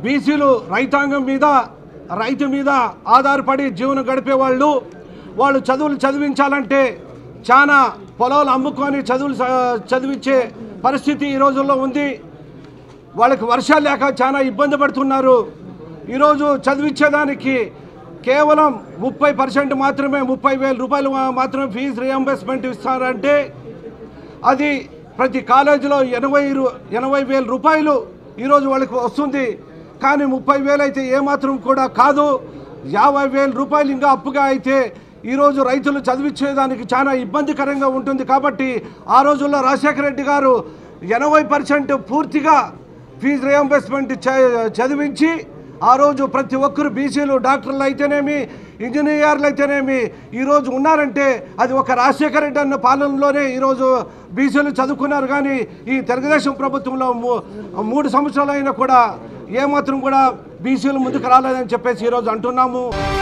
బీసీలు రైతాంగం మీద రైతు మీద ఆధారపడి జీవనం గడిపేవాళ్ళు వాళ్ళు చదువులు చదివించాలంటే చాలా పొలాలు అమ్ముకొని చదువులు చ- చదివించే పరిస్థితి ఈ రోజుల్లో ఉంది వాళ్ళకి వర్షాలు లేక చాలా ఇబ్బంది పడుతున్నారు ఈరోజు చదివించేదానికి కేవలం ముప్పై పర్సెంట్ మాత్రమే ముప్పై వేల రూపాయలు మా- మాత్రమే ఫీజు రియంబర్స్మెంట్ ఇస్తారంటే అది ప్రతి కాలేజీలో ఎనభై రు- ఎనభై వేల రూపాయలు ఈరోజు వాళ్ళకి వస్తుంది కానీ ముప్పై వేలు అయితే ఏమాత్రం కూడా కాదు యాభై వేల రూపాయలు ఇంకా అప్పుగా అయితే ఈరోజు రైతులు చదివించేదానికి చాలా ఇబ్బందికరంగా ఉంటుంది కాబట్టి ఆ రోజుల్లో రాజశేఖర రెడ్డి గారు ఎనభై పర్సెంట్ పూర్తిగా ఫీజు రియంబర్స్మెంట్ చ- చదివించి ఆ రోజు ప్రతి ఒక్కరు బీసీలు డాక్టర్లు అయితేనేమి ఇంజనీర్లు అయితేనేమి ఈరోజు ఉన్నారంటే అది ఒక రాజశేఖర రెడ్డి అన్న పాలనలోనే ఈరోజు బీసీలు చదువుకున్నారు కానీ ఈ తెలుగుదేశం ప్రభుత్వంలో మూ- మూడు సంవత్సరాలు అయినా కూడా ఏమాత్రం కూడా బీసీలు ముందుకు రాలేదని చెప్పేసి ఈరోజు అంటున్నాము